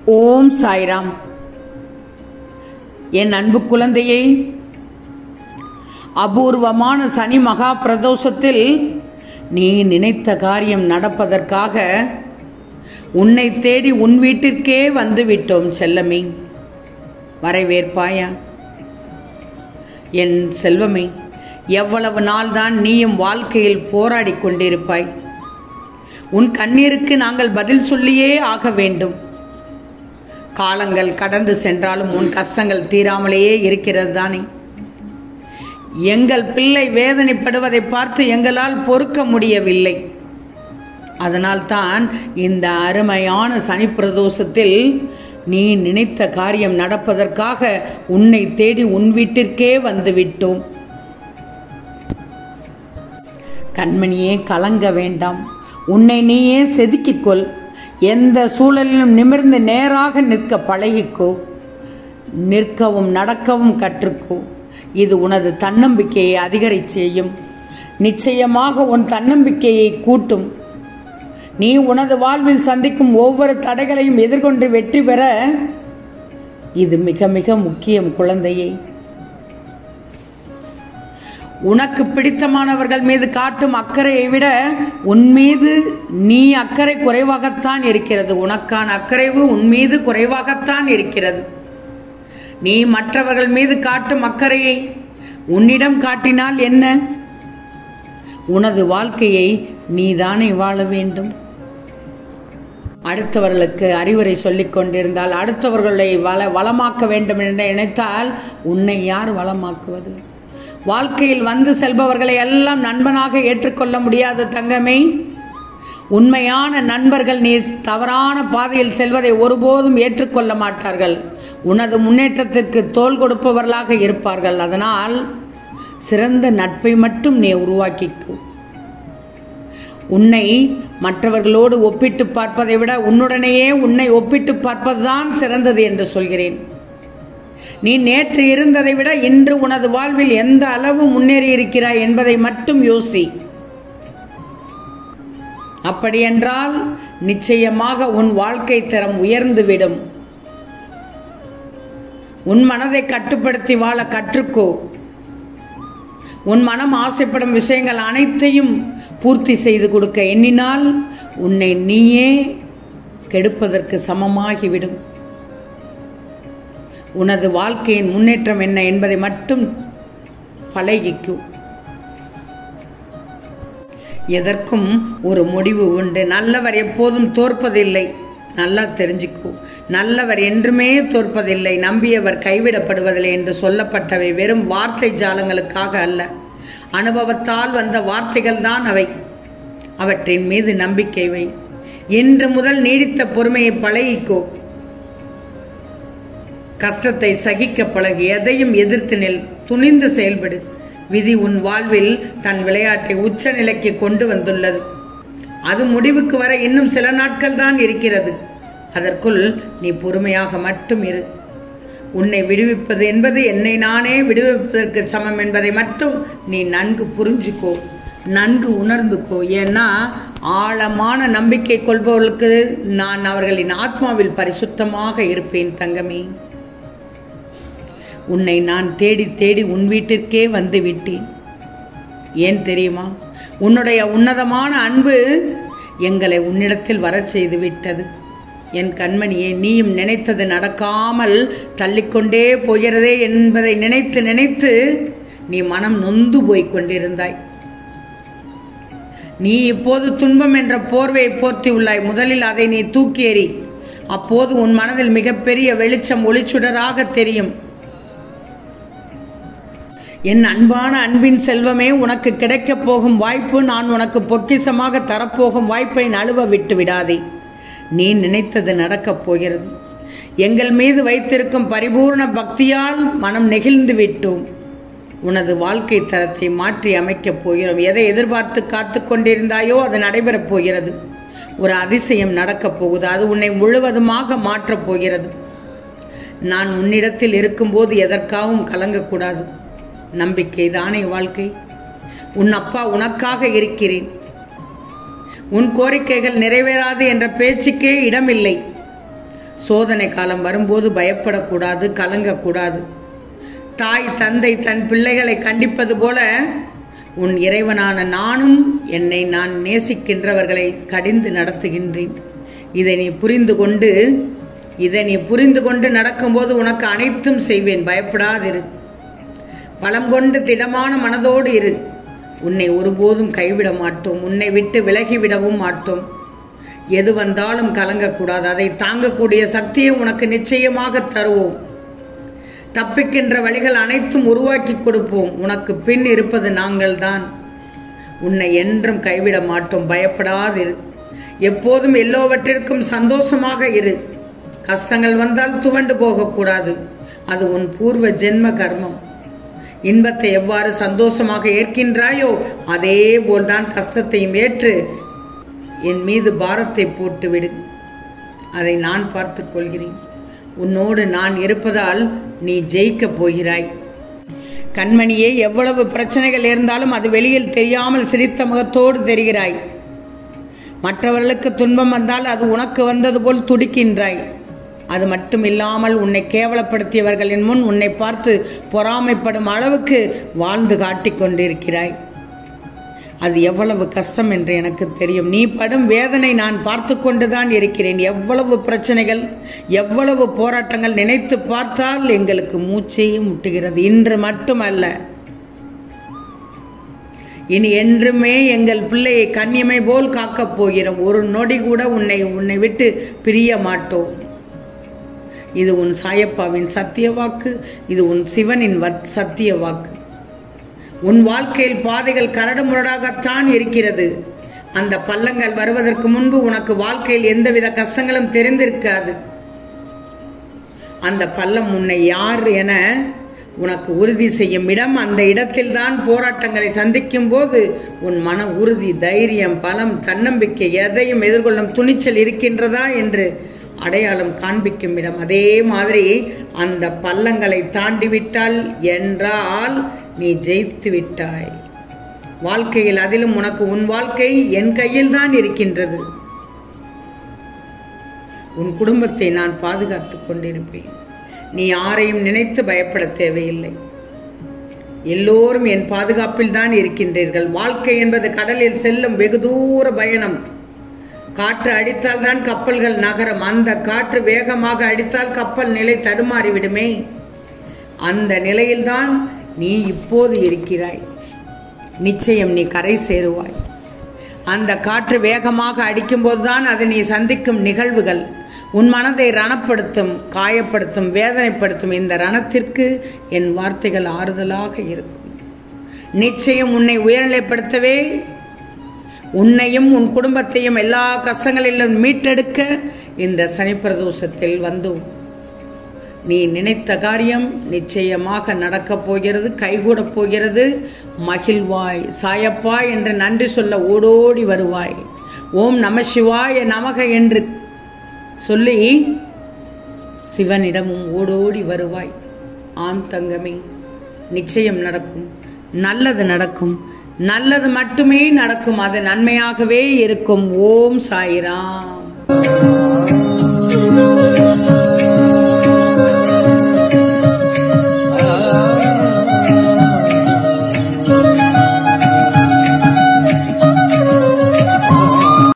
ஓம் சாய்ராம் என் அன்பு குழந்தையே அபூர்வமான சனி மகா பிரதோஷத்தில் நீ நினைத்த காரியம் நடப்பதற்காக உன்னை தேடி உன் வீட்டிற்கே வந்து விட்டோம் செல்லமே வரவேற்பாயா என் செல்வமே எவ்வளவு நாள்தான் நீயும் வாழ்க்கையில் போராடி கொண்டிருப்பாய் உன் கண்ணீருக்கு நாங்கள் பதில் சொல்லியே ஆக வேண்டும் காலங்கள் கடந்து சென்றாலும் உன் கஷ்டங்கள் தீராமலேயே இருக்கிறது தானே எங்கள் பிள்ளை வேதனைப்படுவதை பார்த்து எங்களால் பொறுக்க முடியவில்லை அதனால்தான் இந்த அருமையான சனி பிரதோஷத்தில் நீ நினைத்த காரியம் நடப்பதற்காக உன்னை தேடி உன் வீட்டிற்கே வந்து விட்டோம் கண்மணியே கலங்க வேண்டாம் உன்னை நீயே செதுக்கிக்கொள் எந்த சூழலிலும் நிமிர்ந்து நேராக நிற்க பழகிக்கோ நிற்கவும் நடக்கவும் கற்றுக்கோ இது உனது தன்னம்பிக்கையை அதிகரிச் செய்யும் நிச்சயமாக உன் தன்னம்பிக்கையை கூட்டும் நீ உனது வாழ்வில் சந்திக்கும் ஒவ்வொரு தடைகளையும் எதிர்கொண்டு வெற்றி பெற இது மிக மிக முக்கியம் குழந்தையே உனக்கு பிடித்தமானவர்கள் மீது காட்டும் அக்கறையை விட உன் மீது நீ அக்கறை குறைவாகத்தான் இருக்கிறது உனக்கான அக்கறைவு உன் மீது குறைவாகத்தான் இருக்கிறது நீ மற்றவர்கள் மீது காட்டும் அக்கறையை உன்னிடம் காட்டினால் என்ன உனது வாழ்க்கையை நீதானே வாழ வேண்டும் அடுத்தவர்களுக்கு அறிவுரை சொல்லிக் கொண்டிருந்தால் அடுத்தவர்களை வள வளமாக்க வேண்டும் என்று நினைத்தால் உன்னை யார் வளமாக்குவது வாழ்க்கையில் வந்து செல்பவர்களை எல்லாம் நண்பனாக ஏற்றுக்கொள்ள முடியாத தங்கமே உண்மையான நண்பர்கள் நீ தவறான பாதையில் செல்வதை ஒருபோதும் ஏற்றுக்கொள்ள மாட்டார்கள் உனது முன்னேற்றத்திற்கு தோல் கொடுப்பவர்களாக இருப்பார்கள் அதனால் சிறந்த நட்பை மட்டும் நீ உருவாக்கிக்கோ உன்னை மற்றவர்களோடு ஒப்பிட்டு பார்ப்பதை விட உன்னுடனேயே உன்னை ஒப்பிட்டு பார்ப்பதுதான் சிறந்தது என்று சொல்கிறேன் நீ நேற்று இருந்ததை விட இன்று உனது வாழ்வில் எந்த அளவு முன்னேறி இருக்கிறாய் என்பதை மட்டும் யோசி அப்படியென்றால் நிச்சயமாக உன் வாழ்க்கை தரம் உயர்ந்துவிடும் உன் மனதை கட்டுப்படுத்தி வாழ கற்றுக்கோ உன் மனம் ஆசைப்படும் விஷயங்கள் அனைத்தையும் பூர்த்தி செய்து கொடுக்க எண்ணினால் உன்னை நீயே கெடுப்பதற்கு சமமாகிவிடும் உனது வாழ்க்கையின் முன்னேற்றம் என்ன என்பதை மட்டும் பழகிக்கும் எதற்கும் ஒரு முடிவு உண்டு நல்லவர் எப்போதும் தோற்பதில்லை நல்லா தெரிஞ்சுக்கோ நல்லவர் என்றுமே தோற்பதில்லை நம்பியவர் கைவிடப்படுவதில்லை என்று சொல்லப்பட்டவை வெறும் வார்த்தை ஜாலங்களுக்காக அல்ல அனுபவத்தால் வந்த வார்த்தைகள் தான் அவை அவற்றின் மீது நம்பிக்கை வை இன்று முதல் நீடித்த பொறுமையை பழகிக்கோ கஷ்டத்தை சகிக்க பழகி எதையும் எதிர்த்து நெல் துணிந்து செயல்படு விதி உன் வாழ்வில் தன் விளையாட்டை உச்ச நிலைக்கு கொண்டு வந்துள்ளது அது முடிவுக்கு வர இன்னும் சில நாட்கள் தான் இருக்கிறது அதற்குள் நீ பொறுமையாக மட்டும் இரு உன்னை விடுவிப்பது என்பது என்னை நானே விடுவிப்பதற்கு சமம் என்பதை மட்டும் நீ நன்கு புரிஞ்சுக்கோ நன்கு உணர்ந்துக்கோ ஏன்னா ஆழமான நம்பிக்கை கொள்பவர்களுக்கு நான் அவர்களின் ஆத்மாவில் பரிசுத்தமாக இருப்பேன் தங்கமே உன்னை நான் தேடி தேடி உன் வீட்டிற்கே வந்து விட்டேன் ஏன் தெரியுமா உன்னுடைய உன்னதமான அன்பு எங்களை உன்னிடத்தில் வரச் செய்து விட்டது என் கண்மணியே நீயும் நினைத்தது நடக்காமல் தள்ளிக்கொண்டே போகிறதே என்பதை நினைத்து நினைத்து நீ மனம் நொந்து போய் கொண்டிருந்தாய் நீ இப்போது துன்பம் என்ற போர்வையை போர்த்தி உள்ளாய் முதலில் அதை நீ தூக்கி எறி அப்போது உன் மனதில் மிகப்பெரிய வெளிச்சம் ஒளிச்சுடராக தெரியும் என் அன்பான அன்பின் செல்வமே உனக்கு கிடைக்கப் போகும் வாய்ப்பு நான் உனக்கு பொக்கிசமாக தரப்போகும் வாய்ப்பை நழுவ விட்டு விடாதே நீ நினைத்தது நடக்கப் போகிறது எங்கள் மீது வைத்திருக்கும் பரிபூர்ண பக்தியால் மனம் நெகிழ்ந்து விட்டோம் உனது வாழ்க்கை தரத்தை மாற்றி அமைக்கப் போகிறோம் எதை எதிர்பார்த்து காத்து கொண்டிருந்தாயோ அது நடைபெறப் போகிறது ஒரு அதிசயம் நடக்கப் போகுது அது உன்னை முழுவதுமாக மாற்றப் போகிறது நான் உன்னிடத்தில் இருக்கும்போது எதற்காகவும் கலங்கக்கூடாது நம்பிக்கை தானே வாழ்க்கை உன் அப்பா உனக்காக இருக்கிறேன் உன் கோரிக்கைகள் நிறைவேறாது என்ற பேச்சுக்கே இடமில்லை சோதனை காலம் வரும்போது பயப்படக்கூடாது கலங்கக்கூடாது தாய் தந்தை தன் பிள்ளைகளை கண்டிப்பது போல உன் இறைவனான நானும் என்னை நான் நேசிக்கின்றவர்களை கடிந்து நடத்துகின்றேன் இதை நீ புரிந்து கொண்டு இதை நீ புரிந்து கொண்டு நடக்கும்போது உனக்கு அனைத்தும் செய்வேன் பயப்படாதிரு பலம் கொண்டு திடமான மனதோடு இரு உன்னை ஒருபோதும் கைவிட மாட்டோம் உன்னை விட்டு விலகிவிடவும் மாட்டோம் எது வந்தாலும் கலங்கக்கூடாது அதை தாங்கக்கூடிய சக்தியை உனக்கு நிச்சயமாக தருவோம் தப்பிக்கின்ற வழிகள் அனைத்தும் உருவாக்கி கொடுப்போம் உனக்கு பின் இருப்பது நாங்கள்தான் உன்னை என்றும் கைவிட மாட்டோம் பயப்படாதிரு எப்போதும் எல்லோவற்றிற்கும் சந்தோஷமாக இரு கஷ்டங்கள் வந்தால் துவண்டு போகக்கூடாது அது உன் பூர்வ ஜென்ம கர்மம் இன்பத்தை எவ்வாறு சந்தோஷமாக ஏற்கின்றாயோ அதே போல்தான் கஷ்டத்தையும் ஏற்று என் மீது பாரத்தை போட்டுவிடு அதை நான் பார்த்துக் கொள்கிறேன் உன்னோடு நான் இருப்பதால் நீ ஜெயிக்கப் போகிறாய் கண்மணியே எவ்வளவு பிரச்சனைகள் இருந்தாலும் அது வெளியில் தெரியாமல் சிரித்த முகத்தோடு தெரிகிறாய் மற்றவர்களுக்கு துன்பம் வந்தால் அது உனக்கு வந்தது போல் துடிக்கின்றாய் அது மட்டும் இல்லாமல் உன்னை கேவலப்படுத்தியவர்களின் முன் உன்னை பார்த்து பொறாமைப்படும் அளவுக்கு வாழ்ந்து காட்டிக் கொண்டிருக்கிறாய் அது எவ்வளவு கஷ்டம் என்று எனக்கு தெரியும் நீ படும் வேதனை நான் பார்த்து கொண்டுதான் இருக்கிறேன் எவ்வளவு பிரச்சனைகள் எவ்வளவு போராட்டங்கள் நினைத்து பார்த்தால் எங்களுக்கு மூச்சையே முட்டுகிறது இன்று மட்டுமல்ல இனி என்றுமே எங்கள் பிள்ளையை கண்ணியமை போல் காக்கப் போகிறோம் ஒரு நொடி கூட உன்னை உன்னை விட்டு பிரிய மாட்டோம் இது உன் சாயப்பாவின் சத்திய வாக்கு இது உன் சிவனின் வத் சத்திய வாக்கு உன் வாழ்க்கையில் பாதைகள் கரடுமுரடாகத்தான் இருக்கிறது அந்த பள்ளங்கள் வருவதற்கு முன்பு உனக்கு வாழ்க்கையில் எந்தவித கஷ்டங்களும் தெரிந்திருக்காது அந்த பள்ளம் உன்னை யார் என உனக்கு உறுதி செய்யும் இடம் அந்த இடத்தில்தான் போராட்டங்களை சந்திக்கும் போது உன் மன உறுதி தைரியம் பலம் தன்னம்பிக்கை எதையும் எதிர்கொள்ளும் துணிச்சல் இருக்கின்றதா என்று அடையாளம் காண்பிக்கும் இடம் அதே மாதிரி அந்த பள்ளங்களை தாண்டிவிட்டால் என்றால் நீ ஜெயித்து விட்டாய் வாழ்க்கையில் அதிலும் உனக்கு உன் வாழ்க்கை என் கையில் தான் இருக்கின்றது உன் குடும்பத்தை நான் பாதுகாத்துக் கொண்டிருப்பேன் நீ யாரையும் நினைத்து பயப்பட தேவையில்லை எல்லோரும் என் பாதுகாப்பில் தான் இருக்கின்றீர்கள் வாழ்க்கை என்பது கடலில் செல்லும் வெகு தூர பயணம் காற்று அடித்தால் தான் கப்பல்கள் நகரம் அந்த காற்று வேகமாக அடித்தால் கப்பல் நிலை தடுமாறிவிடுமே அந்த நிலையில்தான் நீ இப்போது இருக்கிறாய் நிச்சயம் நீ கரை சேருவாய் அந்த காற்று வேகமாக அடிக்கும்போதுதான் அது நீ சந்திக்கும் நிகழ்வுகள் உன் மனதை ரணப்படுத்தும் காயப்படுத்தும் வேதனைப்படுத்தும் இந்த ரணத்திற்கு என் வார்த்தைகள் ஆறுதலாக இருக்கும் நிச்சயம் உன்னை உயர்நிலைப்படுத்தவே உன்னையும் உன் குடும்பத்தையும் எல்லா கஷ்டங்களிலும் மீட்டெடுக்க இந்த சனிப்பிரதோஷத்தில் வந்தோம் நீ நினைத்த காரியம் நிச்சயமாக நடக்கப் போகிறது கைகூடப் போகிறது மகிழ்வாய் சாயப்பா என்று நன்றி சொல்ல ஓடோடி வருவாய் ஓம் நம சிவாய நமக என்று சொல்லி சிவனிடமும் ஓடோடி வருவாய் ஆம் தங்கமே நிச்சயம் நடக்கும் நல்லது நடக்கும் நல்லது மட்டுமே நடக்கும் அது நன்மையாகவே இருக்கும் ஓம் சாய்ராம்